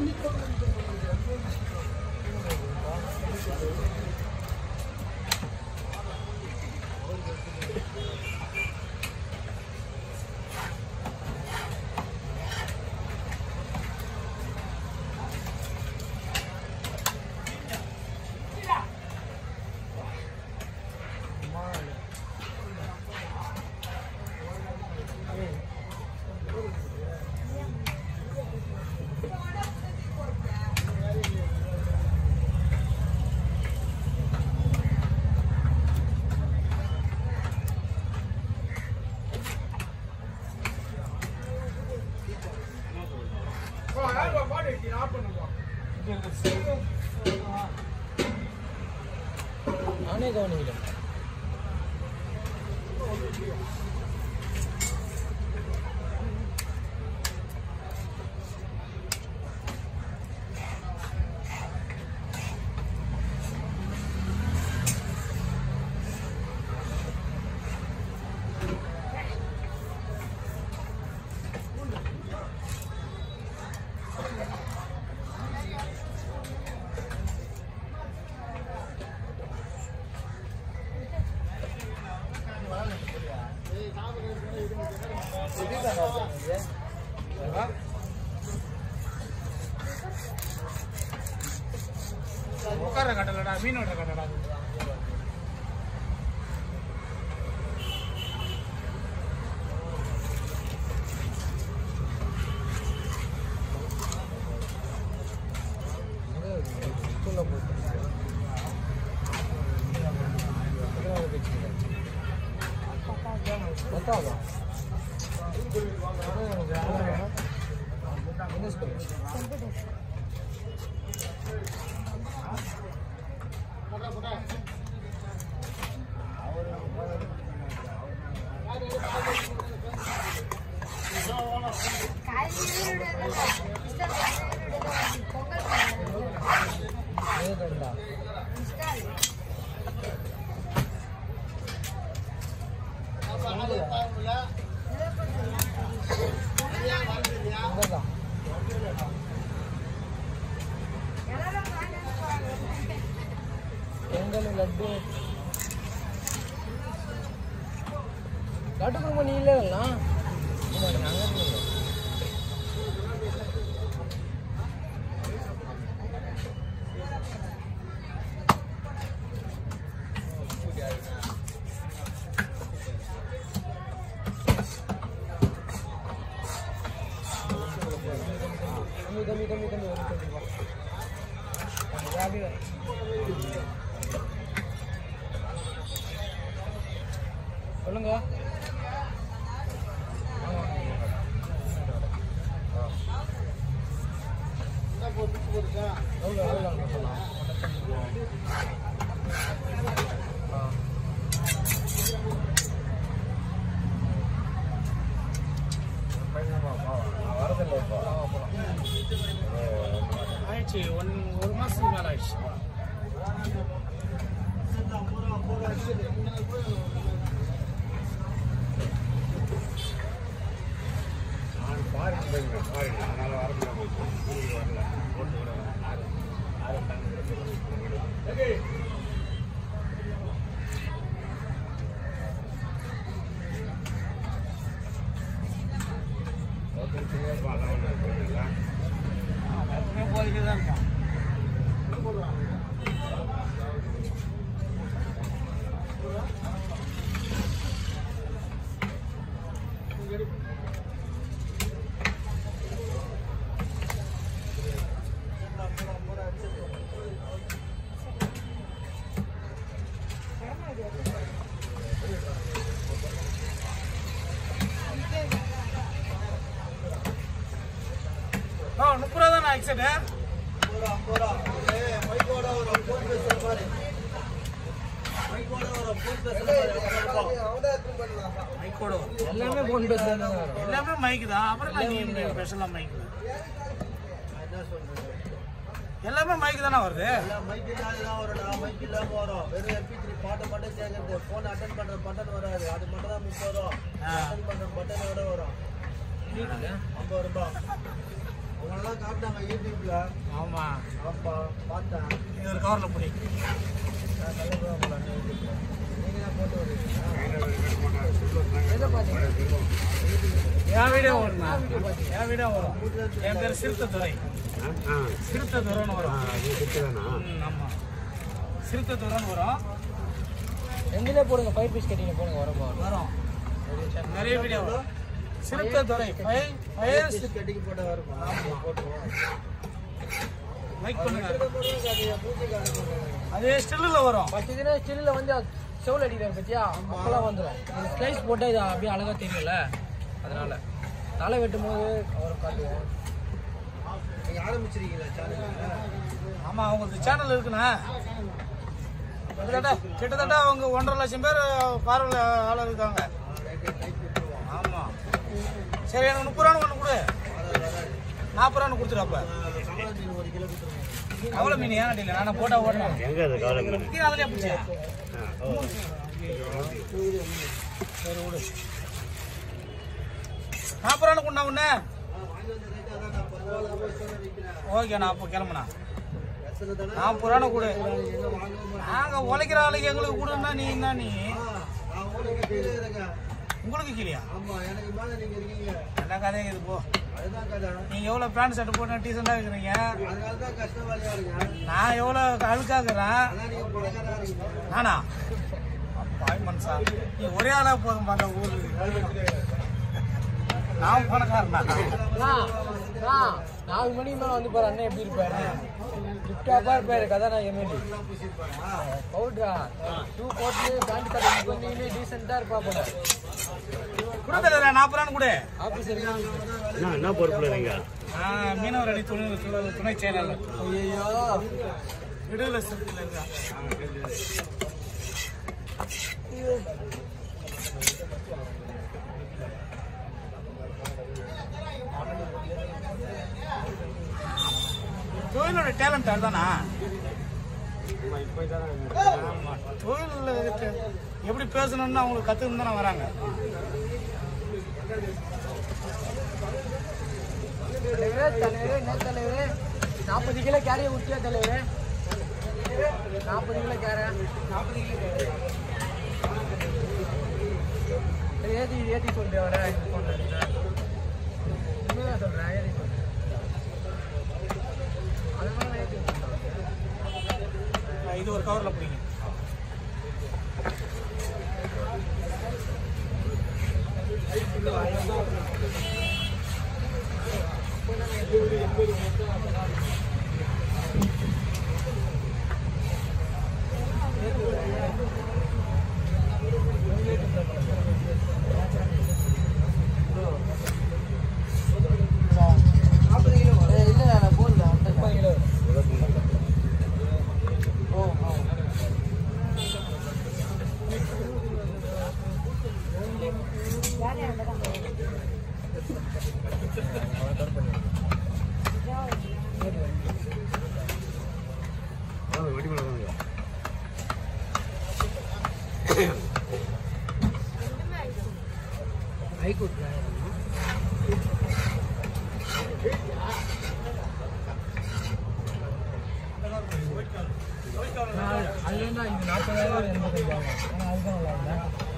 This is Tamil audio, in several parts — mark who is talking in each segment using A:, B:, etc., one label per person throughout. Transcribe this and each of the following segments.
A: நானே கவனிக்கல
B: உட்கார கட்டலடா மீனோட கட்டடா
A: ஸ்கூல்ல போட்டு பத்தாவதா எந்த ஸ்கூல் ஏதா அங்கதான் பொங்கல் லட்டு லட்டு குடும்பம் நீ இல்லைலாம் அங்கே கம்மி கம்மி கம்மி கம்மி ஒரு கம்மி வா. வா, அப்படியே வா. சொல்லுங்க எவ்வளோ எவ்வளோ சொல்லலாம் ஆ
B: ஆயிடுச்சு ஒன் ஒரு மாசத்துக்கு மேல ஆயிடுச்சு போய்ட்டு தான் இருக்கான் ஆ முப்பது ரூபா தானே ஆக்சிடென்ட் மைக்கோட வரும்.
A: எல்லாமே ஃபோன் பேச தான் வரும்
B: எல்லாமே மைக்கு தான் அப்புறம் நான் நீ ஸ்பெஷலாக மைக்கு எல்லாமே மைக்கு தானே வருது
C: மைக் இல்லாததான் வரும்டா மைக் இல்லாம வரும் வெறும் எம்பி த்ரீ பாட்டு மட்டும் கேட்கறது போன் அட்டன் பண்ற பட்டன் வராது அது மட்டும் தான் முப்பது ரூபா
B: ஆ.
C: அட்டன் பண்ற பட்டன் வர வரும் ஐம்பது ரூபாய் உங்களெல்லாம் காட்டினாங்க யூடியூப்ல
B: ஆமா
C: ஆப்பா பார்த்தேன்
B: இது ஒரு கவர்ல புடி
C: நான் தலைப்புறா போல யூடியூப்ல நீங்க தான் போட்டு வருவீங்களா
A: எதை பார்த்தீங்க
B: என் வீடியோ வரும் என் வீடியோ வரும் என் பேர் சிறுத்தை துறை சிறுத்தை துறைன்னு வரும் ம், ஆமா சிறுத்தை துறைன்னு வரும்
A: எங்களே போடுங்க ஃபைவ் பீஸ் கட்டிங்க போடுங்க வரப்போ
B: வரும் நிறைய வீடியோ வரும் சிறுத்தை துறை ஃபைவ் ஃபைவ்
C: கட்டிக்கு போட்ட வருமா போட்டுருவோம்
B: லைக் பண்ணுங்க
C: பூஜை காட்டுங்க
B: அதே ஸ்டில்லில் வரும்
A: ஃபஸ்ட் இதுனா ஸ்டில்ல வந்து செவில் அடிக்கிறார் பத்தியா அப்பெல்லாம் வந்துடும் இது ஸ்லைஸ் போட்டால் இது அப்படியே அழகா தெரியும்ல அதனால தலை வெட்டும் போது அவரை காட்டுவோம்
C: நீங்க ஆரம்பிச்சிருக்கீங்களா சேனல்
B: ஆமா அவங்களுக்கு சேனல் இருக்குண்ணா கிட்டத்தட்ட கிட்டத்தட்ட அவங்க ஒன்றரை லட்சம் பேர் பார்வையில் ஆள் இருக்காங்க ஆமா சரி எனக்கு முப்பது ரூபான்னு ஒன்று கொடு நாற்பது ரூபான்னு கொடுத்துருப்ப
C: சம்பளம் ஒரு கிலோ கொடுத்துருங்க
B: எவ்வளோ மீன் ஏன் அடியில் நான் போட்டா ஓடணும்
D: எங்க அது காலை மீன்
B: நீ அதிலே பிடிச்சா
D: ஆ, ஓ.
B: சரி விடு நாற்பது ரூபான்னு கொண்டா உன்ன ஓகே நான் அப்போ கிளம்புனா
C: எத்தனை தடவை
B: நாற்பது ரூபான்னு கொடு
C: எங்க வாங்கவும் மாட்டேன்.
B: நாங்கள் உழைக்கிற ஆளுக்கு எங்களுக்கு கொடுன்னா நீ என்ன நீ
C: நான் உங்களுக்கு கீழே இருக்கேன்
B: உங்களுக்கு கீழே
C: ஆமா எனக்கு மேல நீங்க இருக்கீங்க
B: எல்லா கதையும் இது போ
C: அதுதான் கதை
B: நீங்க எவ்வளவு பேண்ட் ஷர்ட் போட்டு டீசெண்டா இருக்கிறீங்க
C: அதனால தான் கஷ்டவாளியா இருக்கேன்
B: நான் எவ்வளவு அழுக்காக்குறேன்
C: அதான் நீங்க பணக்காரா இருக்கீங்க
B: நானா பாய் மனுஷா நீ ஒரே ஆளா போதும் அந்த ஊருக்கு நான் பணக்காரனா
A: நாலு மணிக்கு மேலே வந்து பாரு அண்ணன் எப்படி இருப்பாரு டிப்டாப்பாக இருப்பாரு கதை நான் எம்எல்ஏ பவுட்ரா டூ போட்டு பேண்ட் கடை பண்ணிக்கிட்டு டீசெண்டாக இருப்பா போல
B: கூட தெரியல நாற்பது ரூபான்னு கூட
A: ஆஃபீஸ் இருக்கா
D: என்ன என்ன பொறுப்புல இருங்க
B: நான் மீனவர் அடி துணை துணை- துணை செயலாளர்
A: ஐயோ
B: விடுதலை சிறுத்தையில் இருக்கா தொழிலோட டேலண்ட் அதுதானா ஆமா. தொழில்ல இருக்கு. எப்படி பேசணும்னு அவங்களுக்கு கத்துக்கணும் தானே வராங்க
A: தலைவரே தலைவரே என்ன தலைவரே நாற்பது கிலோ கேரையை விட்டியா தலைவரே நாற்பது கிலோ கேரை நாற்பது கிலோ கேரை ஏற்றி ஏற்றி சொல்லிட்டு வர உண்மைதான் சொல்கிறேன் ஏற்றி சொல்கிறேன் அது மாதிரி ஏற்றி
B: இது ஒரு கவர்ல பிடிங்க
A: இல்லை நான் போடல முப்பது கிலோ ஓ ஆ
D: வெடி மிளகாங்க
A: ஹைகோர்ட் அதுலேருந்து இது நாற்பதாயிரம் எண்பத்தஞ்சாயிரம் ஆனால் அதுதான் நல்லா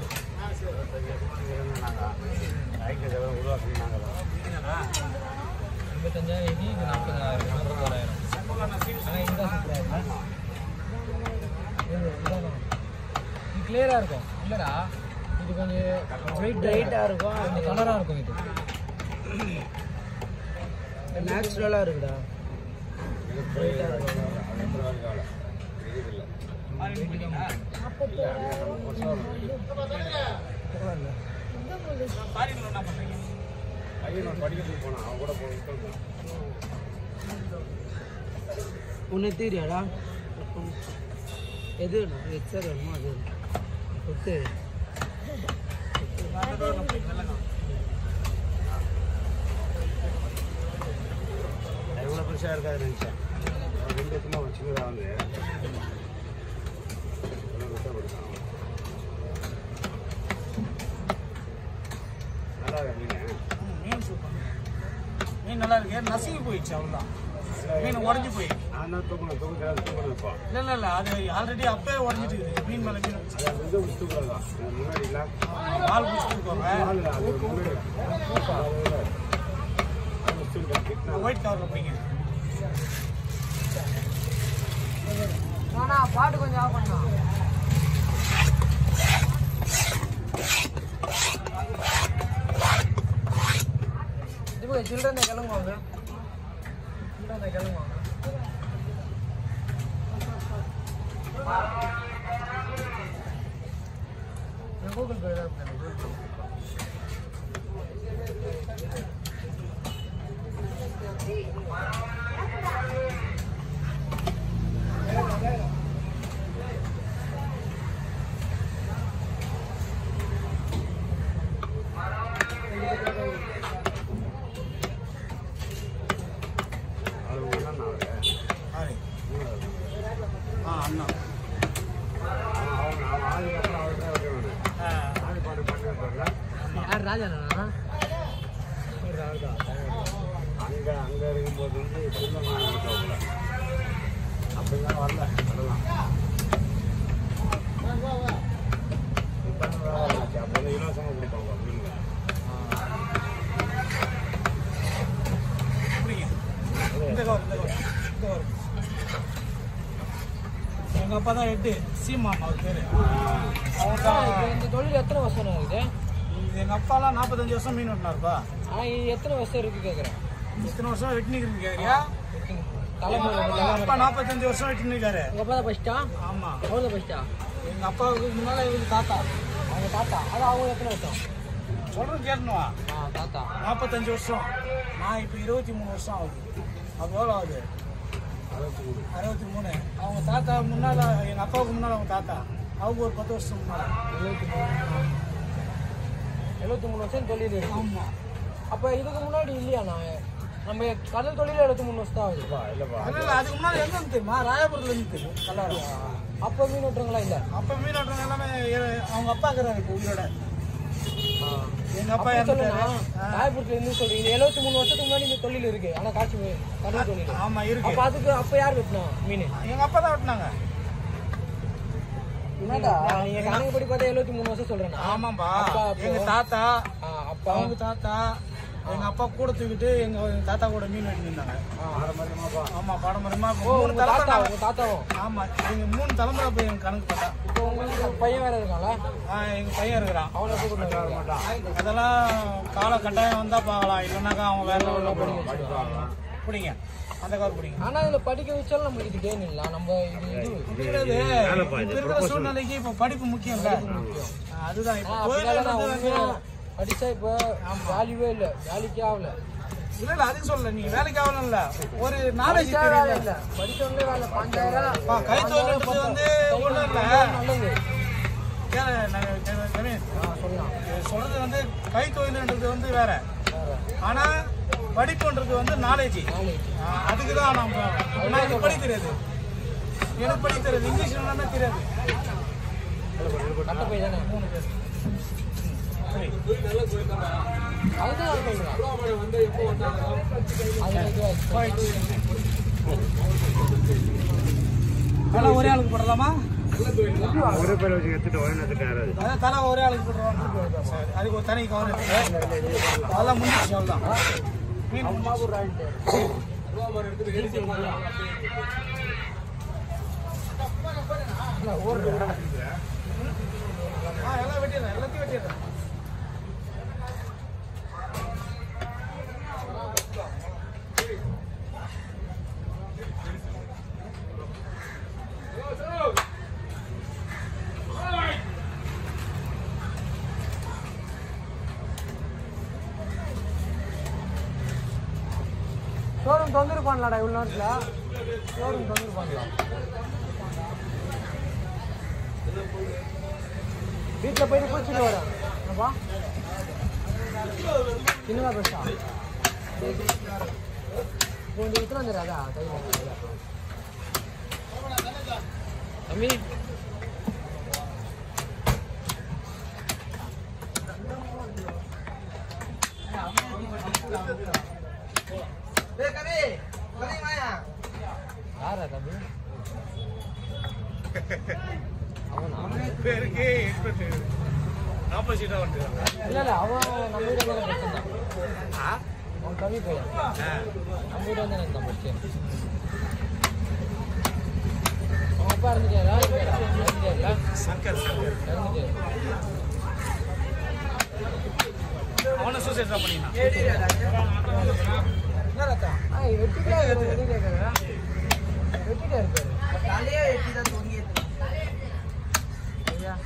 A: இல்லை
D: ஐக்கிய உருவாக்கி நாங்கள்
A: எண்பத்தஞ்சாயிரம் இது இது நாற்பதாயிரம் நாற்பத்தோராயிரம் ஆனால் இதுதான் சூப்பராக இருக்கும் இது இதானா? இது கிளியராக இருக்கும் இல்லைடா இது கொஞ்சம் வெயிட் வெயிட்டாக இருக்கும் கொஞ்சம் கலராக இருக்கும் இது நேச்சுரலாக இருக்குடா
B: பாரிகள் என்ன பண்றீங்க
D: பையன் நான் படிக்கிறதுக்கு போனான் அவன் கூட போய்
A: உன்னை தெரியாடா எது எக்ஸர் வேணுமோ அது கொத்து
D: எவ்வளோ பெருசாக இருக்காது நினச்சேன் அவன் ரெண்டு வருஷமா அவன் சின்னதாக வந்து எவ்வளோ பெருசாக படிச்சான் நல்லா இருக்கா மீன்
B: மீன் சூப்பர் மீன் நல்லா இருக்கு நசுங்கி போயிடுச்சு அவ்வளோதான் மீன் உடஞ்சி போய்
D: நான் தான் தூக்கணும் தூக்கணும் தூக்கணும் இப்போ
B: இல்லை இல்லை இல்லை அது ஆல்ரெடி அப்பவே உடஞ்சிட்டு இருக்குது மீன் மேலே மீன் வச்சு.
D: அது வந்து ஒரு தூக்கம் தான் இது முன்னாடி இல்லை
B: வால் பிடிச்சிட்டு இருக்கோங்க
D: நாலு இல்லை, அது முன்னாடி அது முடிச்சுட்டு கிட்னா
B: ஒயிட் கவரில் பிடிங்க
A: ஆனா பாட்டு கொஞ்சம் ஆஃப் பண்ணா இது சில்ட்ரன் கிளம்புவாங்க சில்ட்ரன் கிளம்புவாங்க கூகுள் பே தான் இருக்கு.
D: அது ஒன்றா நான்
B: ஆரி. ஆ அண்ணா
D: அவங்க அவன் ஆளுக்கு அப்புறம் அவர்கிட்ட வருவானு
B: ஆ,
D: ஆடு பாடு பண்ண
A: யார் ராஜாண்ணா
D: அங்கே அங்கே இருக்கும்போது வந்து சொல்லுவாங்க விட்டவங்கள அப்படிலாம் வரல அதெல்லாம் இப்போ அப்போ வந்து இலவசமாக கொடுப்பாங்க மீன்
B: பிடிங்க இந்த கவர் இந்த கவர் இந்த கவர் எங்கள் அப்பா தான் எட்டு சீமான் அவர் பேர் அவங்க தான்
A: இந்த தொழில் எத்தனை வருஷம் இருக்குது
B: எங்கள் அப்பாலாம் நாற்பத்தஞ்சு வருஷம் மீன் வெட்டினாருப்பா
A: ஆ இது எத்தனை வருஷம் இருக்கு கேட்குறேன்
B: இத்தனை வருஷம் வெட்டினிக்கிறீங்க கேட்குறியா
A: தலைமுறை
B: எங்கள் அப்பா நாற்பத்தஞ்சு வருஷம் வெட்டினிருக்காரு
A: உங்க அப்பா தான் ஃபஸ்ட்டா
B: ஆமாம்
A: அவங்க ஃபஸ்ட்டா
B: எங்கள் அப்பாவுக்கு முன்னால் இவருக்கு தாத்தா
A: அவங்க தாத்தா அது அவங்க எத்தனை வருஷம்
B: சொல்கிறேன் கேட்கணுவா
A: ஆ தாத்தா
B: நாற்பத்தஞ்சு வருஷம் நான் இப்போ இருபத்தி மூணு வருஷம் ஆகுது அப்போ எவ்வளோ ஆகுது
D: அறுபத்தி மூணு
B: அறுபத்தி மூணு அவங்க தாத்தா முன்னால் எங்கள் அப்பாவுக்கு முன்னால் அவங்க தாத்தா அவங்க ஒரு பத்து வருஷம் முன்னால்
A: எழுபத்தி மூணு எழுபத்தி மூணு வருஷம் தொழில் இருக்கு
B: ஆமாம்
A: அப்போ இதுக்கு முன்னாடி இல்லையா நான் நம்ம கடல் தொழில் எழுபத்தி மூணு வருஷம் தான் ஆகுது
D: இல்லைப்பா
B: இல்லை இல்லை அதுக்கு முன்னாடி எங்கே இருந்து தெரியுமா ராயபுரத்தில் இருந்து தெரியும் கல்லாரம்
A: அப்போ மீன் விட்டுறங்களா இல்லை
B: அப்போ மீன் ஓட்டுறவங்க எல்லாமே எ- அவங்க அப்பா இருக்கிறாரு இப்போ உயிரோட எங்கள் அப்பா
A: அப்படி சொல்லுண்ணா
B: இறந்துட்டாரு
A: ராயபுரத்துல இருந்து சொல்றீங்க எழுபத்தி மூணு வருஷத்துக்கு முன்னாடி இந்த தொழில் இருக்கு ஆனா காட்சி மீ- கடல் தொழில்
B: ஆமாம் இருக்கு
A: அப்ப அதுக்கு அப்ப யார் வெட்டினா மீன்
B: எங்கள் அப்பா தான் வெட்டினாங்க
A: என்னடா நீங்க கணக்குப்படி பார்த்தா எழுபத்தி மூணு வருஷம் சொல்றேன்
B: ஆமாம்பா
A: அப்பா அப்போ-
B: எங்கள் தாத்தா
A: அப்பா
B: அவங்க தாத்தா எங்கள் அப்பா கூட தூக்கிட்டு எங்கள் எங்கள் தாத்தா கூட மீன் வெட்டி நின்றாங்க
D: பாரம்பரியமாப்பா
B: ஆமாம் பாடம்பரியமா
A: ஓ
B: மூணு
A: உங்க தாத்தா
B: தலைமுறை
A: உங்க தாத்தாவும்
B: ஆமாம் எங்கள் மூணு தலைமுறை போய் எங்கள் கணக்கு பார்த்தா
A: இப்போ உங்களுக்கு பையன் வேற இருக்கான்ல
B: ஆ, எங்க பையன் இருக்கிறான்
A: அவனை கூப்பிட்டு வர மாட்டான்
B: அதெல்லாம் கால கட்டாயம் வந்தா பார்க்கலாம் இல்லைனாக்கா அவன் வேற லெவலில் போடுவான் பிடிங்க அந்த கவர் பிடிங்க
A: ஆனா இதுல படிக்க வச்சாலும் நம்மளுக்கு இது கெயின் இல்ல நம்ம இது இது
B: கிடையாது இப்ப இருக்கிற சூழ்நிலைக்கு இப்போ படிப்பு முக்கியம் இல்ல அதுதான் இப்போ
A: ஆ,
B: தொழில்
A: அப்படிலாம் நான்
B: வந்து
A: உண்மையா படிச்சா இப்போ வேல்யூவே இல்ல வேலைக்கே ஆகல
B: இல்ல இல்ல அதுக்கு சொல்லல நீங்க வேலைக்கு ஆகணும் இல்ல ஒரு நாலேஜ்
A: படிச்சா வேலை
B: தெரியல
A: இல்ல படிச்சவங்களே வேலை பாஞ்சாயிரம்
B: பா, கைத்தொழில்ன்றது வந்து ஒண்ணும் இல்ல
A: நல்லது
B: கேளு, நான் கே- கவி,
A: ஆ சொல்லலாம்
B: இது சொல்றது வந்து கைத்தொழில்ன்றது வந்து வேற
A: வேற
B: ஆனா படிப்புன்றது வந்து நாலேஜ்
A: நாலேஜ்
B: அதுக்கு தான் நம்ம நான் எனக்கு படிக்க தெரியாது எனக்கு படிக்க தெரியாது இங்கிலீஷ் என்னன்னு தெரியாது
A: கட்ட போய் தானே
B: மூணு பேர் சரி
A: அதுதான் நான் சொல்றேன் அது இதுவாச்சு.
B: தலை ஒரே ஆளுக்கு போடலாமா
D: ஒரு பேர் வச்சு எடுத்துட்டு ஓயினத்துக்கு யாராவது
B: அதான் தலை ஒரே ஆளுக்கு போடுறோம் சரி அதுக்கு ஒரு தனி கவர் இருக்கு அதெல்லாம் முடிஞ்சிச்சு அவ்வளோதான் மீன் ஆ எல்லாம் வெட்டிடுறேன் எல்லாத்தையும் வெட்டிடுறேன்
A: ஷோரூம் தொந்தரவு பண்ணலாடா இவ்வளோ நேரத்தில் ஷோரூம் தொந்தரவு பண்ணலாம் வீட்டில் போயிட்டு குளிச்சுட்டு வரேன் என்னப்பா சின்னதா பேசா கொஞ்சம் விட்டு வந்துடாதா தம்பி யாரா தம்பி அவனா
B: பேருக்கு நாற்பது சீட்டாக வந்துருக்காங்க
A: இல்ல இல்ல அவன் நம்ம வீடு வந்து எனக்கு தான்
B: ஆ
A: அவன் கவி பையன்
B: ஆ
A: நம்ம வீடு வந்து எனக்கு தான் படிச்சேன் அவன் அப்பா இருந்துட்டாரா இல்லையா இருந்துட்டாருல
B: சங்கர் சங்கர்
A: இருந்துட்டாரு
B: அவனை சூசைட் தான் பண்ணினான்
A: ஆ, வெட்டிட்டே இருக்காரு, வெட்டிட்டே இருக்காரு. வெட்டிட்டே இருக்காரு.
C: தலையே வெட்டி தான் தொங்கிட்டு
A: ஐயா.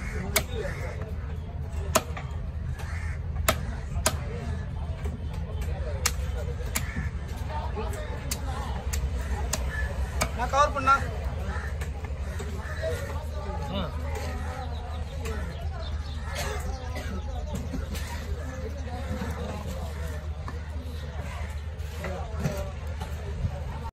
B: நான் கவர் பண்ணா